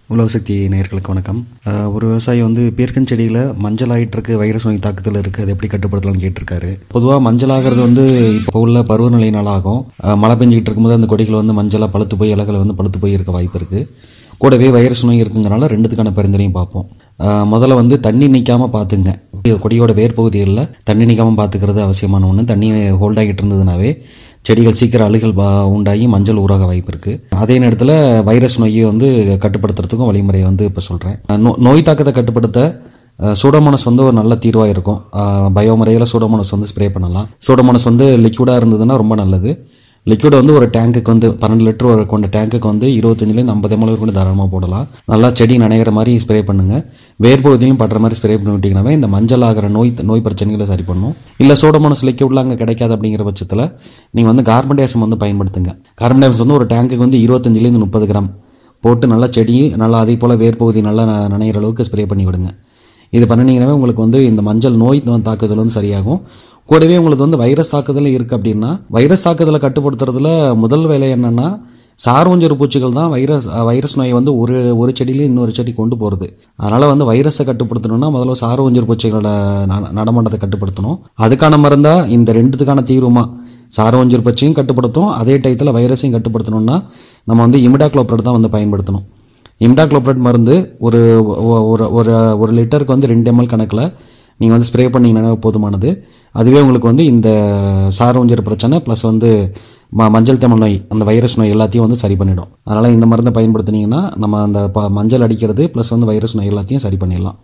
உழவு சக்தி நேயர்களுக்கு வணக்கம் அஹ், ஒரு விவசாயி வந்து பீர்க்கன் செடியில் மஞ்சள் ஆயிட்டிருக்கு வைரஸ் நோய் தாக்குதல் இருக்குது அது எப்படி கட்டுப்படுத்தலாம்னு கேட்டிருக்காரு பொதுவாக மஞ்சள் ஆகிறது வந்து இப்போ உள்ள பருவநிலையினால் ஆகும் அஹ், மழை பெஞ்சிக்கிட்டு இருக்கும்போது அந்த கொடிகள் வந்து மஞ்சளாக பழுத்து போய் இலைகள் வந்து பழுத்து போய் இருக்க வாய்ப்பு இருக்குது கூடவே வைரஸ் நோய் இருக்குங்கிறனால ரெண்டுத்துக்கான பரிந்துரையும் பார்ப்போம் அஹ், முதல்ல வந்து தண்ணி நிற்காமல் பார்த்துங்க கொடியோட வேர் பகுதிகளில் தண்ணி நிற்காமல் பார்த்துக்கிறது அவசியமான ஒன்று தண்ணி ஹோல்ட் ஆகிட்டு இருந்ததுனாவே செடிகள் சீக்கிரம் அழுகல் பா- உண்டாகி மஞ்சள் ஊறாக வாய்ப்பு இருக்கு அதே நேரத்தில் வைரஸ் நோயை வந்து கட்டுப்படுத்துறதுக்கும் வழிமுறையை வந்து இப்போ சொல்கிறேன் நோய் தாக்கத்தை கட்டுப்படுத்த சூடோமோனஸ் வந்து ஒரு நல்ல தீர்வாக இருக்கும் பயோமுறையில் சூடோமோனஸ் வந்து ஸ்ப்ரே பண்ணலாம் சூடோமோனஸ் வந்து லிக்விடாக இருந்ததுன்னா ரொம்ப நல்லது லிக்விட் வந்து ஒரு டேங்குக்கு வந்து பன்னெண்டு லிட்டர் ஒரு கொண்ட டேங்குக்கு வந்து இருபத்தஞ்சிலேருந்து ஐம்பது எம்எல் கூட தாராளமாக போடலாம் நல்லா செடி நனைகிற மாதிரி ஸ்ப்ரே பண்ணுங்க வேர் பகுதியிலும் படுற மாதிரி ஸ்ப்ரே பண்ணி விட்டிங்கனாவே இந்த மஞ்சள் ஆகிற நோய் நோய் பிரச்சனைகளை சரி பண்ணும் இல்லை சோடோமோனஸ் லிக்விட்ல அங்கே கிடைக்காது அப்படிங்கிற பட்சத்தில் நீங்கள் வந்து கார்பன் டேசம் வந்து பயன்படுத்துங்க கார்பன் டேசம் வந்து ஒரு டேங்குக்கு வந்து இருபத்தஞ்சிலேருந்து முப்பது கிராம் போட்டு நல்லா செடி நல்லா அதே போல் வேர் பகுதி நல்லா ந- நனையிற அளவுக்கு ஸ்ப்ரே பண்ணி விடுங்க இது பண்ணினீங்கன்னாவே உங்களுக்கு வந்து இந்த மஞ்சள் நோய் தாக்குதல் வந்து சரியாகும் கூடவே உங்களுக்கு வந்து வைரஸ் தாக்குதல் இருக்குது அப்படின்னா வைரஸ் தாக்குதலை கட்டுப்படுத்துறதுல முதல் வேலை என்னன்னா சார்வஞ்சர் பூச்சிகள் தான் வைரஸ் அஹ், வைரஸ் நோயை வந்து ஒரு ஒரு செடியில இன்னொரு செடி கொண்டு போகிறது அதனால் வந்து வைரஸை கட்டுப்படுத்தணும்னா முதல்ல சார்வஞ்சர் பூச்சிகளோட நட- நடமாட்டத்தை கட்டுப்படுத்தணும் அதுக்கான மருந்தா இந்த ரெண்டுத்துக்கான தீர்வுமா சார்வஞ்சர் பூச்சியும் கட்டுப்படுத்தும் அதே டயத்தில் வைரஸையும் கட்டுப்படுத்தணும்னா நம்ம வந்து இமிடாக்ளோப்ரட் தான் வந்து பயன்படுத்தணும் இம்டாக்ளோப்ரட் மருந்து ஒரு ஒ- ஒரு ஒரு ஒரு லிட்டருக்கு வந்து ரெண்டு எம்எல் கணக்கில் நீங்கள் வந்து ஸ்ப்ரே பண்ணிங்கன்னா போதுமானது அதுவே உங்களுக்கு வந்து இந்த சாரூஞ்சர் பிரச்சனை ப்ளஸ் வந்து ம மஞ்சள் தமிழ் நோய் அந்த வைரஸ் நோய் எல்லாத்தையும் வந்து சரி பண்ணிடும் அதனால் இந்த மருந்தை பயன்படுத்துனீங்கன்னா நம்ம அந்த ப மஞ்சள் அடிக்கிறது ப்ளஸ் வந்து வைரஸ் நோய் எல்லாத்தையும் சரி பண்ணிடலாம்